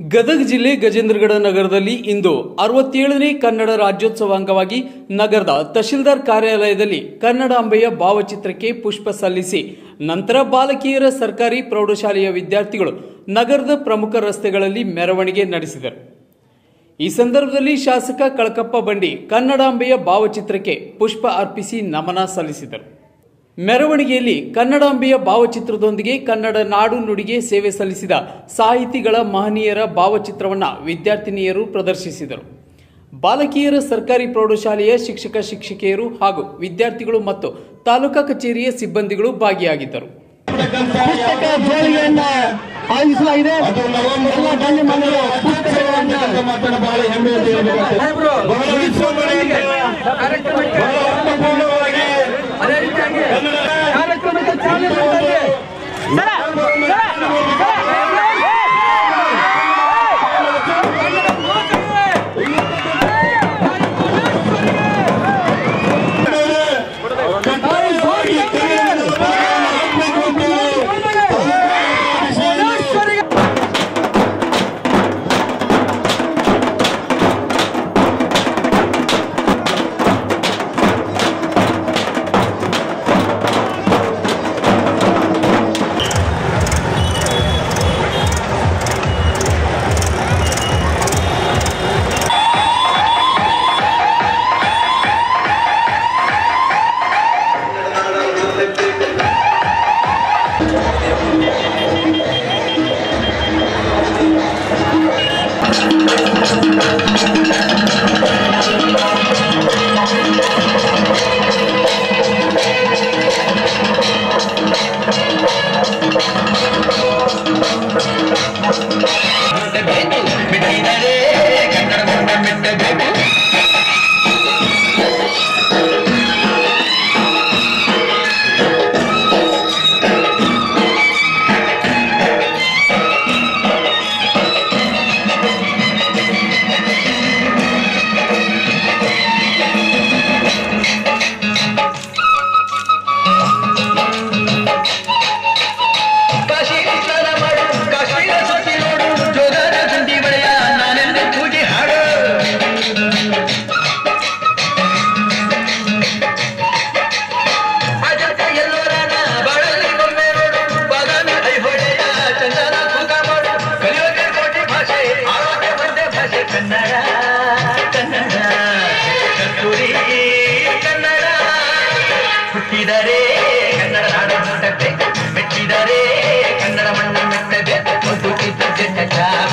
ಗದಗ ಜಿಲ್ಲೆ ಗಜೇಂದ್ರಗಡ ನಗರದಲ್ಲಿ ಇಂದು ಅರವತ್ತೇಳನೇ ಕನ್ನಡ ರಾಜ್ಯೋತ್ಸವ ಅಂಗವಾಗಿ ನಗರದ ತಹಶೀಲ್ದಾರ್ ಕಾರ್ಯಾಲಯದಲ್ಲಿ ಕನ್ನಡಾಂಬೆಯ ಭಾವಚಿತ್ರಕ್ಕೆ ಪುಷ್ಪ ಸಲ್ಲಿಸಿ ನಂತರ ಬಾಲಕಿಯರ ಸರ್ಕಾರಿ ಪ್ರೌಢಶಾಲೆಯ ವಿದ್ಯಾರ್ಥಿಗಳು ನಗರದ ಪ್ರಮುಖ ರಸ್ತೆಗಳಲ್ಲಿ ಮೆರವಣಿಗೆ ನಡೆಸಿದರು ಈ ಸಂದರ್ಭದಲ್ಲಿ ಶಾಸಕ ಕಳಕಪ್ಪ ಬಂಡಿ ಕನ್ನಡಾಂಬೆಯ ಭಾವಚಿತ್ರಕ್ಕೆ ಪುಷ್ಪ ಅರ್ಪಿಸಿ ನಮನ ಸಲ್ಲಿಸಿದರು ಮೆರವಣಿಗೆಯಲ್ಲಿ ಕನ್ನಡಾಂಬೆಯ ಭಾವಚಿತ್ರದೊಂದಿಗೆ ಕನ್ನಡ ನಾಡು ನುಡಿಗೆ ಸೇವೆ ಸಲ್ಲಿಸಿದ ಸಾಹಿತಿಗಳ ಮಹನೀಯರ ಭಾವಚಿತ್ರವನ್ನ ವಿದ್ಯಾರ್ಥಿನಿಯರು ಪ್ರದರ್ಶಿಸಿದರು ಬಾಲಕಿಯರ ಸರ್ಕಾರಿ ಪ್ರೌಢಶಾಲೆಯ ಶಿಕ್ಷಕ ಶಿಕ್ಷಕಿಯರು ಹಾಗೂ ವಿದ್ಯಾರ್ಥಿಗಳು ಮತ್ತು ತಾಲೂಕಾ ಕಚೇರಿಯ ಸಿಬ್ಬಂದಿಗಳು ಭಾಗಿಯಾಗಿದ್ದರು ಪುಸ್ತಕ ಜೋಳಿಗೆಯನ್ನ ಆಯೋಜಿಸಲಾಗಿದೆ ಎಲ್ಲ ಗಣ್ಯಮಾನ್ಯರು ಪುಸ್ತಕಗಳನ್ನ ಮಾತನ್ನ ಬಹಳ ಹೆಮ್ಮೆಯಿಂದ ಹೇಳ್ಬೇಕಾಗ್ತದೆ. ಬಹಳ ವಿಜೃಂಭಣೆಯಿಂದ, ಬಹಳ ಅರ್ಥಪೂರ್ಣವಾಗಿ ಕನ್ನಡ ಕಾರ್ಯಕ್ರಮಕ್ಕೆ ಚಾಲನೆ ಮಾಡ್ತಾರೆ ಕಡ್ಡಾಯವಾಗಿ ಕನ್ನಡದ ಭಾಷೆಯನ್ನು ಹಾಕ್ಬೇಕು ಅಂತ ಹೇಳಿ ಬಿಟ್ಟಿದರೆ ಕನ್ನಡ ಮುಂದೆ ಬಿಟ್ಟಬೇಕು ಕಾಶೀಶ್ವರ ಮಾಡು ಕಾಶ್ಮೀರ ಸುತ್ತಿ ನೋಡು ಜೋಗದ ಗುಂಡಿ ಬಳೆಯ ನಾನೆಂದು ಪೂಜೆ ಹಾಡು ಅಜಂತ ಎಲ್ಲೋರನ ಬಾಳಲ್ಲಿ ಬೊಮ್ಮೆ ನೋಡು ಬಾದಾಮಿ ಐಹೊಳೆಯ ಚಂದನ ಕುಂಕ ಮಾಡು ಕಲಿಯೋಗೆ ಕೋಟಿ ಭಾಷೆ ಆರೋಗ್ಯ ಒಂದೇ ಭಾಷೆ ಕನ್ನಡ ಕನ್ನಡ ಕಸ್ತೂರಿ ಕನ್ನಡ ಹುಟ್ಟಿದರೆ ಕನ್ನಡ ನಾಡು ಮುಟ್ಟಬೇಕು ಮೆಟ್ಟಿದರೆ ಕನ್ನಡ ಮಣ್ಣ ಮೆಟ್ಟಬೇಕು ಒಂದು ಇದ್ದ